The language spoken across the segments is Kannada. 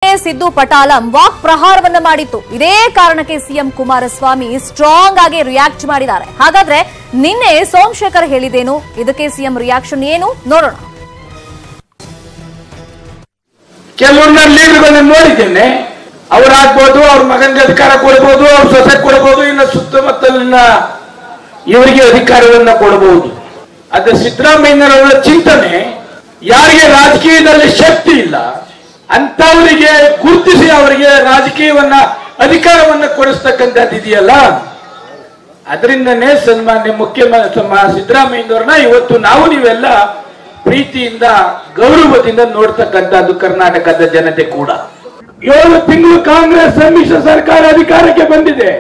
ಸಿದ್ದು ಪಟಾಲಂ ವಾಕ್ ಪ್ರಹಾರವನ್ನ ಮಾಡಿತ್ತು ಇದೇ ಕಾರಣಕ್ಕೆ ಸಿಎಂ ಕುಮಾರಸ್ವಾಮಿ ಸ್ಟ್ರಾಂಗ್ ಆಗಿ ರಿಯಾಕ್ಟ್ ಮಾಡಿದ್ದಾರೆ ಹಾಗಾದ್ರೆ ನಿನ್ನೆ ಸೋಮಶೇಖರ್ ಹೇಳಿದೇನು ಇದಕ್ಕೆ ಸಿಎಂ ರಿಯಾಕ್ಷನ್ ಏನು ನೋಡೋಣ ಕೆಲವ್ರನ್ನ ಲೀಡರ್ಗಳನ್ನ ನೋಡಿದ್ದೇನೆ ಅವರಾಗ್ಬೋದು ಅವ್ರ ಮಗನಿಗೆ ಅಧಿಕಾರ ಕೊಡಬಹುದು ಅವ್ರ ಸೊಸೆ ಕೊಡಬಹುದು ಇನ್ನು ಸುತ್ತಮುತ್ತಲಿನ ಇವರಿಗೆ ಅಧಿಕಾರವನ್ನ ಕೊಡಬಹುದು ಆದ್ರೆ ಸಿದ್ದರಾಮಯ್ಯನವರ ಚಿಂತನೆ ಯಾರಿಗೆ ರಾಜಕೀಯದಲ್ಲಿ ಶಕ್ತಿ ಇಲ್ಲ ಅಂತವರಿಗೆ ಗುರುತಿಸಿ ಅವರಿಗೆ ರಾಜಕೀಯವನ್ನ ಅಧಿಕಾರವನ್ನ ಕೊಡಿಸ್ತಕ್ಕಂಥದ್ದು ಇದೆಯಲ್ಲ ಅದರಿಂದನೇ ಸನ್ಮಾನ್ಯ ಮುಖ್ಯಮಂತ್ರಿ ಸಿದ್ದರಾಮಯ್ಯನವ್ರನ್ನ ಇವತ್ತು ನಾವು ನೀವೆಲ್ಲ ಪ್ರೀತಿಯಿಂದ ಗೌರವದಿಂದ ನೋಡ್ತಕ್ಕಂಥದ್ದು ಕರ್ನಾಟಕದ ಜನತೆ ಕೂಡ ಏಳು ತಿಂಗಳು ಕಾಂಗ್ರೆಸ್ ಸಮ್ಮಿಶ್ರ ಸರ್ಕಾರ ಅಧಿಕಾರಕ್ಕೆ ಬಂದಿದೆ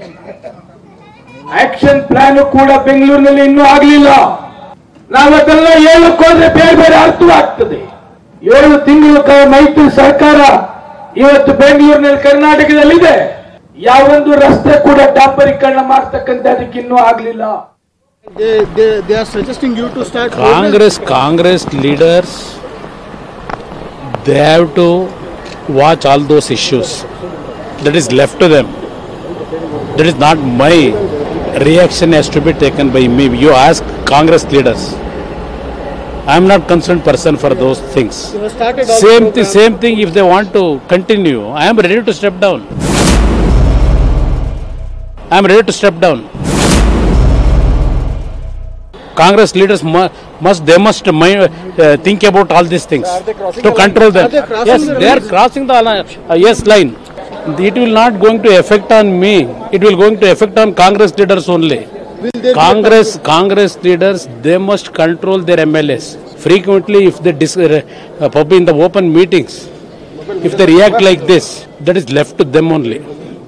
ಆಕ್ಷನ್ ಪ್ಲಾನ್ ಕೂಡ ಬೆಂಗಳೂರಿನಲ್ಲಿ ಇನ್ನೂ ಆಗಲಿಲ್ಲ ನಾವದೆಲ್ಲ ಹೇಳಕ್ ಹೋದ್ರೆ ಬೇರೆ ಬೇರೆ ಅರ್ಥವಾಗ್ತದೆ ಏಳು ತಿಂಗಳು ಕ- ಮೈತ್ರಿ ಸರ್ಕಾರ ಇವತ್ತು ಬೆಂಗಳೂರಿನಲ್ಲಿ ಕರ್ನಾಟಕದಲ್ಲಿದೆ ಯಾವೊಂದು ರಸ್ತೆ ಕೂಡ ಡಾಂಬರೀಕರಣ ಮಾಡ್ತಕ್ಕಂಥದಕ್ಕೆ ಇನ್ನೂ ಆಗ್ಲಿಲ್ಲ They, they, they are suggesting you to start. Congress, Congress leaders, they have to watch all those issues. That is left to them. That is not my reaction has to be taken by me. You ask Congress leaders. I am not concerned person for those things. You have started all Same the thing, program. same thing. If they want to continue, I am ready to step down. I am ready to step down. Congress leaders mu- must, they must mi- uh, think about all these things to control them. Are they crossing Yes, the they are lines? crossing the line. Uh, yes line. It will not going to affect on me. It will going to affect on Congress leaders only. Will there be a Congress, Congress leaders, they must control their MLAs. Frequently, if they dis- uh, pub- in the open meetings, if they react like this, that is left to them only.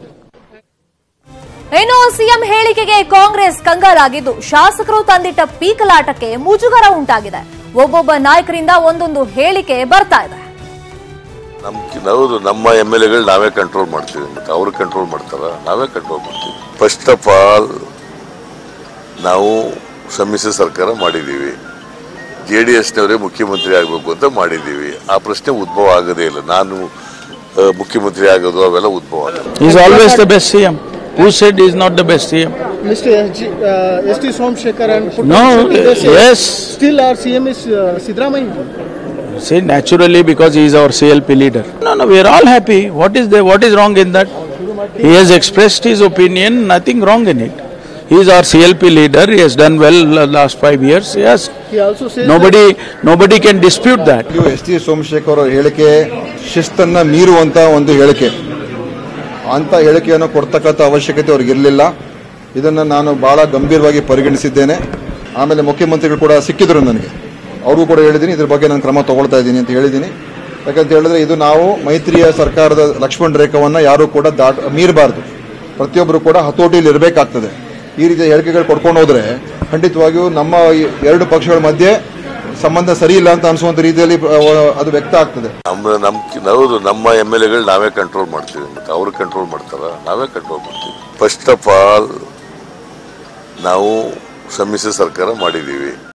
ಇನ್ನು ಸಿಎಂ ಹೇಳಿಕೆಗೆ ಕಾಂಗ್ರೆಸ್ ಕಂಗಾಲಾಗಿದ್ದು ಶಾಸಕರು ತಂದಿಟ್ಟ ಪೀಕಲಾಟಕ್ಕೆ ಮುಜುಗರ ಉಂಟಾಗಿದೆ ಒಬ್ಬೊಬ್ಬ ನಾಯಕರಿಂದ ಒಂದೊಂದು ಹೇಳಿಕೆ ಬರ್ತಾ ಇದೆ ನಮ್ ಹೌದು ನಮ್ಮ ಎಮ್ ಎಲ್ ಎಗಳು ನಾವೇ ಕಂಟ್ರೋಲ್ ಮಾಡ್ತೀವಿ ಮತ್ತೆ ಅವ್ರು ಕಂಟ್ರೋಲ್ ಮಾಡ್ತಾರ ನಾವೇ ಕಂಟ್ರೋಲ್ ಮಾಡ್ತೀವಿ ಫಸ್ಟ್ ಆಫ್ ಆಲ್ ನಾವು ಸಮ್ಮಿಶ್ರ ಸರ್ಕಾರ ಮಾಡಿದ್ದೀವಿ ಜೆ ಡಿ ಎಸ್ನವರೇ ಮುಖ್ಯಮಂತ್ರಿ ಆಗಬೇಕು ಅಂತ ಮಾಡಿದ್ದೀವಿ ಆ ಪ್ರಶ್ನೆ ಉದ್ಭವ ಆಗೋದೇ ಇಲ್ಲ ನಾನು ಆ, ಮುಖ್ಯಮಂತ್ರಿ ಆಗೋದು ಅವೆಲ್ಲ ಉದ್ಭವ ಆಗಲ್ಲ He's always the best CM. Who said he's not the best CM? Mr. SG, uh, ST Somshekhar and Puttam No, Shetty, they say yes. Still, our CM is uh, Sidramaya. See, naturally because he is our CLP leader. No, no, we are all happy. What is there? What is wrong in that? He has expressed his opinion. Nothing wrong in it. He is our CLP leader. He has done well uh, last five years. Yes. He also says Nobody, nobody can dispute that. ಇದು ಎಸ್ ಟಿ ಸೋಮಶೇಖರ್ ಅವರ ಹೇಳಿಕೆ ಶಿಸ್ತನ್ನ ಮೀರುವಂತ ಒಂದು ಹೇಳಿಕೆ ಅಂತ ಹೇಳಿಕೆಯನ್ನು ಕೊಡ್ತಕ್ಕಂಥ ಅವಶ್ಯಕತೆ ಅವ್ರಿಗೆ ಇರಲಿಲ್ಲ ಇದನ್ನ ನಾನು ಬಹಳ ಗಂಭೀರವಾಗಿ ಪರಿಗಣಿಸಿದ್ದೇನೆ ಆಮೇಲೆ ಮುಖ್ಯಮಂತ್ರಿಗಳು ಕೂಡ ಸಿಕ್ಕಿದ್ರು ನನಗೆ ಅವ್ರಿಗೂ ಕೂಡ ಹೇಳಿದ್ದೀನಿ ಇದ್ರ ಬಗ್ಗೆ ನಾನು ಕ್ರಮ ತಗೊಳ್ತಾ ಇದ್ದೀನಿ ಅಂತ ಹೇಳಿದ್ದೀನಿ ಯಾಕಂತ ಹೇಳಿದ್ರೆ ಇದು ನಾವು ಮೈತ್ರಿಯ ಸರ್ಕಾರದ ಲಕ್ಷ್ಮಣ ರೇಖವನ್ನ ಯಾರು ಕೂಡ ದಾಟ್ ಮೀರಬಾರ್ದು ಪ್ರತಿಯೊಬ್ಬರು ಕೂಡ ಹತೋಟಿಯಲ್ಲಿ ಇರಬೇಕಾಗ್ತದೆ ಈ ರೀತಿಯ ಹೇಳಿಕೆಗಳು ಕೊಡ್ಕೊಂಡು ಹೋದ್ರೆ ಖಂಡಿತವಾಗಿಯೂ ನಮ್ಮ ಈ ಎರಡು ಪಕ್ಷಗಳ ಮಧ್ಯೆ ಸಂಬಂಧ ಸರಿ ಇಲ್ಲ ಅಂತ ಅನಿಸುವಂತ ರೀತಿಯಲ್ಲಿ ಆ, ಅದು ವ್ಯಕ್ತ ಆಗ್ತದೆ ನಮ್ಮ ನಮ್ ಹೌದು ನಮ್ಮ ಎಮ್ ಎಲ್ ಎಗಳು ನಾವೇ ಕಂಟ್ರೋಲ್ ಮಾಡ್ತೀವಿ ಮತ್ತೆ ಅವ್ರು ಕಂಟ್ರೋಲ್ ಮಾಡ್ತಾರ ನಾವೇ ಕಂಟ್ರೋಲ್ ಮಾಡ್ತೀವಿ ಫಸ್ಟ್ ಆಫ್ ಆಲ್ ನಾವು ಸಮ್ಮಿಶ್ರ ಸರ್ಕಾರ ಮಾಡಿದ್ದೀವಿ